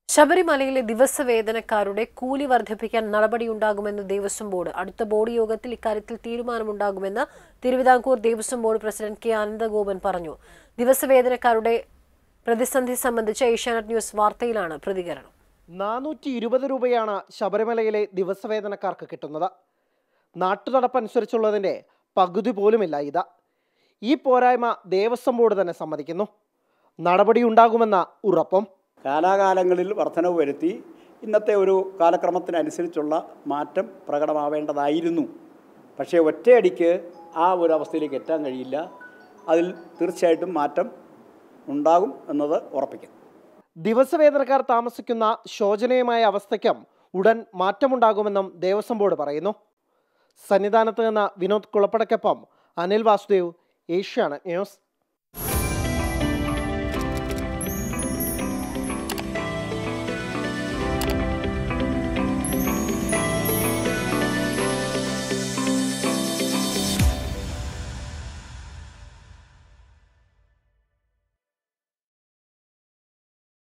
ശബരിമലയിലെ ദിവസവേതനക്കാരുടെ കൂലി വർദ്ധിപ്പിക്കാൻ നടപടിയുണ്ടാകുമെന്ന് ദേവസ്വം ബോർഡ് അടുത്ത ബോർഡ് യോഗത്തിൽ ഇക്കാര്യത്തിൽ തീരുമാനമുണ്ടാകുമെന്ന് Thiruvithamkoor Devaswom board president K Ananthagopan പറഞ്ഞു ദിവസവേതനക്കാരുടെ പ്രതിസന്ധി സംബന്ധിച്ച് ഏഷ്യാനെറ്റ് ന്യൂസ് വാർത്തയിലാണ് പ്രതികരണം നാനൂറ്റി ഇരുപത് രൂപയാണ് ശബരിമലയിലെ ദിവസവേതനക്കാർക്ക് കിട്ടുന്നത് നാട്ടുനടപ്പനുസരിച്ചുള്ളതിൻ്റെ പകുതി പോലുമില്ല ഇത് ഈ പോരായ്മ ദേവസ്വം ബോർഡ് തന്നെ സമ്മതിക്കുന്നു നടപടിയുണ്ടാകുമെന്ന ഉറപ്പും കാലാകാലങ്ങളിൽ വർധനവ് വരുത്തി ഇന്നത്തെ ഒരു കാലക്രമത്തിനനുസരിച്ചുള്ള മാറ്റം പ്രകടമാവേണ്ടതായിരുന്നു പക്ഷേ ഒറ്റയടിക്ക് ആ ഒരു അവസ്ഥയിലേക്ക് എത്താൻ കഴിയില്ല അതിൽ തീർച്ചയായിട്ടും മാറ്റം ഉണ്ടാകും എന്നത് ഉറപ്പിക്കാം ദിവസവേതനക്കാർ താമസിക്കുന്ന ശോചനീയമായ അവസ്ഥയ്ക്കും ഉടൻ മാറ്റമുണ്ടാകുമെന്നും ദേവസ്വം ബോർഡ് പറയുന്നു സന്നിധാനത്ത് നിന്ന് വിനോദ് കുളപ്പടയ്ക്കൊപ്പം അനിൽ വാസുദേവ് ഏഷ്യാനെറ്റ് ന്യൂസ്